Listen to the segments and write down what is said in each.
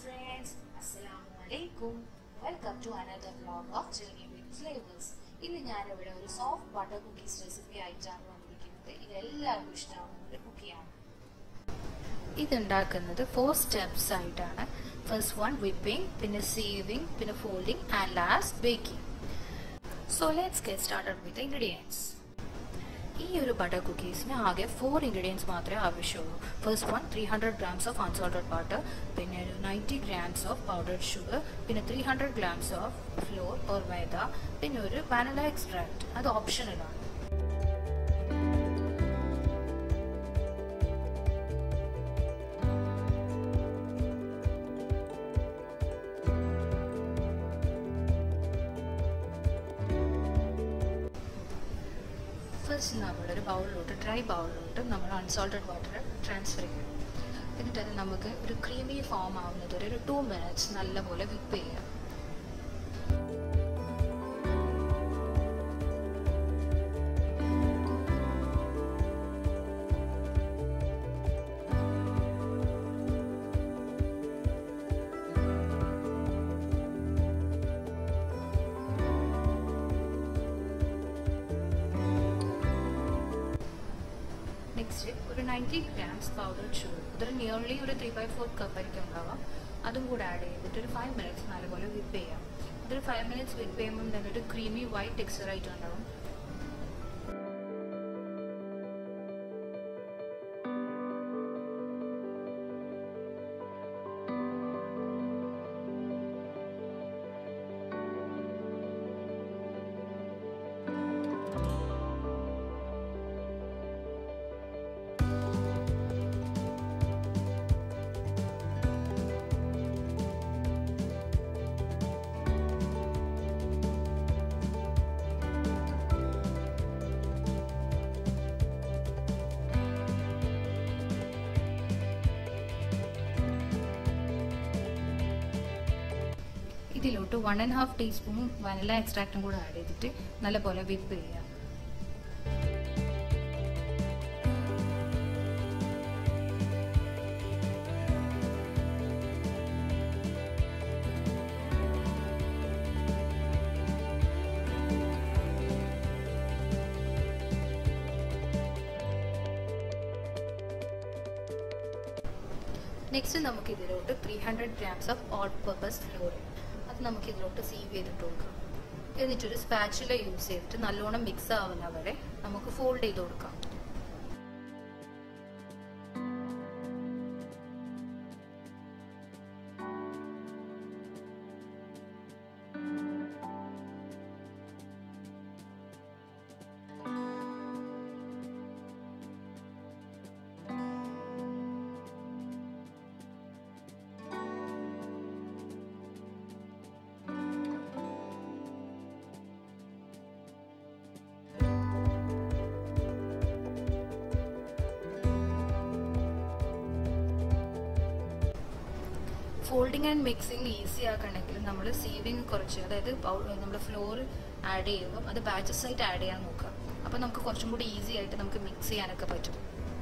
friends, Assalamu alaikum. Welcome to another vlog of Journey with Flavors. ഇന്ന് ഞാനിവിടെ ഒരു soft butter cookies recipe ആയിട്ടാണ് വന്നിരിക്കുന്നത് ഇത് എല്ലാവർക്കും ഇഷ്ടമാവുന്ന ഒരു കുക്കിയാണ് ഇതുണ്ടാക്കുന്നത് ഫോർ സ്റ്റെപ്സ് ആയിട്ടാണ് ഫസ്റ്റ് വൺ വിപ്പിംഗ് പിന്നെ സീവിങ് പിന്നെ folding and last baking so let's get started with ingredients ഈ ഒരു ബട്ടർ കുക്കീസിന് ആകെ ഫോർ ഇൻഗ്രീഡിയൻസ് മാത്രമേ ആവശ്യമുള്ളൂ first one three hundred grams of unsalted butter പിന്നെ ഒരു ninety grams of powdered sugar പിന്നെ three hundred grams of flour or maida പിന്നെ ഒരു വാനില എക്സ്ട്രാക്ട് അത് ഓപ്ഷണലാണ് ഫസ്റ്റ് നമ്മളൊരു ബൗളിലോട്ട് ഡ്രൈ ബൗളിലോട്ട് നമ്മൾ അൺസോൾട്ടഡ് വാട്ടർ ട്രാൻസ്ഫർ ചെയ്യും എന്നിട്ട് അത് നമുക്ക് ഒരു ക്രീമി ഫോം ആവുന്നത് ഒരു ടു മിനിറ്റ്സ് നല്ലപോലെ വിപ്പ് ചെയ്യാം നെക്സ്റ്റ് ഒരു നയൻറ്റി ഗ്രാംസ് പൗഡർ ഷുഗർ ഇതൊരു നിയർലി ഒരു ത്രീ ബൈ ഫോർ കപ്പ് ആയിരിക്കും ഉണ്ടാവാം അതും കൂടെ ആഡ് ചെയ്തിട്ട് ഒരു ഫൈവ് മിനിറ്റ്സ് നല്ലപോലെ വിപ്പ് ചെയ്യാം ഇതൊരു ഫൈവ് മിനിറ്റ്സ് വിപ്പ് ചെയ്യുമ്പോൾ തന്നെ ഒരു ക്രീമി വൈറ്റ് ടെക്സ്ചർ ആയിട്ട് ഉണ്ടാവും ഇതിലോട്ട് one and half teaspoon vanilla എക്സ്ട്രാക്റ്റും കൂടെ ആഡ് ചെയ്തിട്ട് നല്ലപോലെ വിപ്പ് ചെയ്യുക നെക്സ്റ്റ് നമുക്ക് ഇതിലോട്ട് three hundred grams of all purpose flour അത് നമുക്ക് ഇതിലോട്ട് സീവ് ചെയ്തിട്ട് കൊടുക്കാം എന്നിട്ടൊരു സ്പാച്ചുല യൂസ് ചെയ്തിട്ട് നല്ലോണം മിക്സ് ആവുന്ന വരെ നമുക്ക് ഫോൾഡ് ചെയ്ത് കൊടുക്കാം ഫോൾഡിങ് ആൻഡ് മിക്സിങ് ഈസി ആക്കണമെങ്കിൽ നമ്മൾ സീവിങ് കുറച്ച് അതായത് നമ്മൾ ഫ്ലോർ ആഡ് ചെയ്യുമ്പോൾ അത് ബാച്ചസ് ആയിട്ട് ആഡ് ചെയ്യാൻ നോക്കുക അപ്പോൾ നമുക്ക് കുറച്ചും കൂടി ഈസി ആയിട്ട് നമുക്ക് മിക്സ് ചെയ്യാനൊക്കെ പറ്റും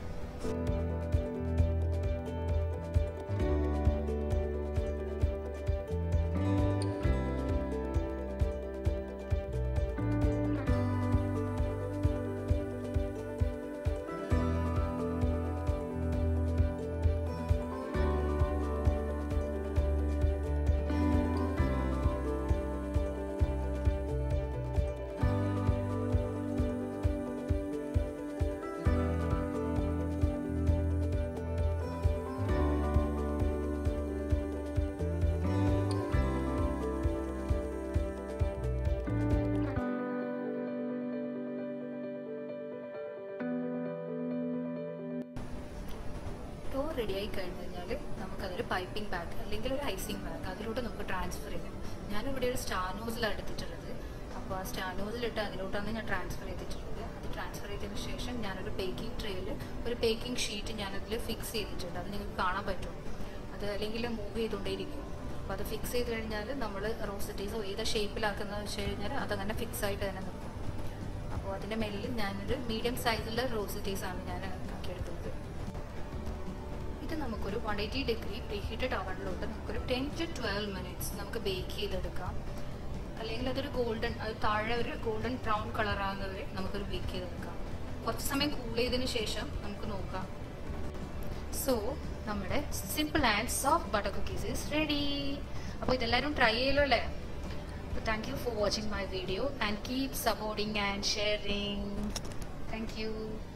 ഡോ റെഡി ആയി കഴിഞ്ഞ് കഴിഞ്ഞാൽ നമുക്കതൊരു പൈപ്പിംഗ് ബാഗ് അല്ലെങ്കിൽ ഒരു ഐസിങ് ബാഗ് അതിലോട്ട് നമുക്ക് ട്രാൻസ്ഫർ ചെയ്യാം ഞാനിവിടെ ഒരു സ്റ്റാനോസിലാണ് എടുത്തിട്ടുള്ളത് അപ്പോൾ ആ സ്റ്റാനോസിലിട്ട് അതിലോട്ടാണ് ഞാൻ ട്രാൻസ്ഫർ ചെയ്തിട്ടുള്ളത് അത് ട്രാൻസ്ഫർ ചെയ്തതിന് ശേഷം ഞാനൊരു ബേക്കിംഗ് ട്രേയിൽ ഒരു ബേക്കിംഗ് ഷീറ്റ് ഞാനതിൽ ഫിക്സ് ചെയ്തിട്ടുണ്ട് അത് നിങ്ങൾക്ക് കാണാൻ പറ്റും അത് അല്ലെങ്കിൽ മൂവ് ചെയ്തുകൊണ്ടേയിരിക്കും അപ്പോൾ അത് ഫിക്സ് ചെയ്ത് കഴിഞ്ഞാൽ നമ്മൾ റോസറ്റീസോ ഏത് ഷേപ്പിലാക്കുന്നതെന്ന് വെച്ച് കഴിഞ്ഞാൽ അതങ്ങനെ ഫിക്സ് ആയിട്ട് തന്നെ നിൽക്കും അപ്പോൾ അതിൻ്റെ മേലിൽ ഞാനൊരു മീഡിയം സൈസിലുള്ള റോസറ്റീസാണ് ഞാൻ ആക്കിയെടുത്തത് ഇത് നമുക്ക് നമുക്കൊരു വൺ എയ്റ്റി ഡിഗ്രി പ്രീഹീറ്റഡ് അവണിലോട്ട് നമുക്കൊരു ടെൻ ടു ട്വൽവ് മിനിറ്റ്സ് നമുക്ക് ബേക്ക് ചെയ്തെടുക്കാം അല്ലെങ്കിൽ അതൊരു ഗോൾഡൻ അത് താഴെ ഒരു ഗോൾഡൻ ബ്രൗൺ കളർ ആകുന്നവരെ നമുക്കൊരു ബേക്ക് ചെയ്തെടുക്കാം കുറച്ച് സമയം കൂൾ ചെയ്തതിന് ശേഷം നമുക്ക് നോക്കാം സോ നമ്മുടെ simple and soft butter cookies is ready അപ്പോൾ ഇതെല്ലാവരും ട്രൈ ചെയ്യല്ലോ അല്ലേ അപ്പോൾ thank you for watching my video and keep supporting and sharing thank U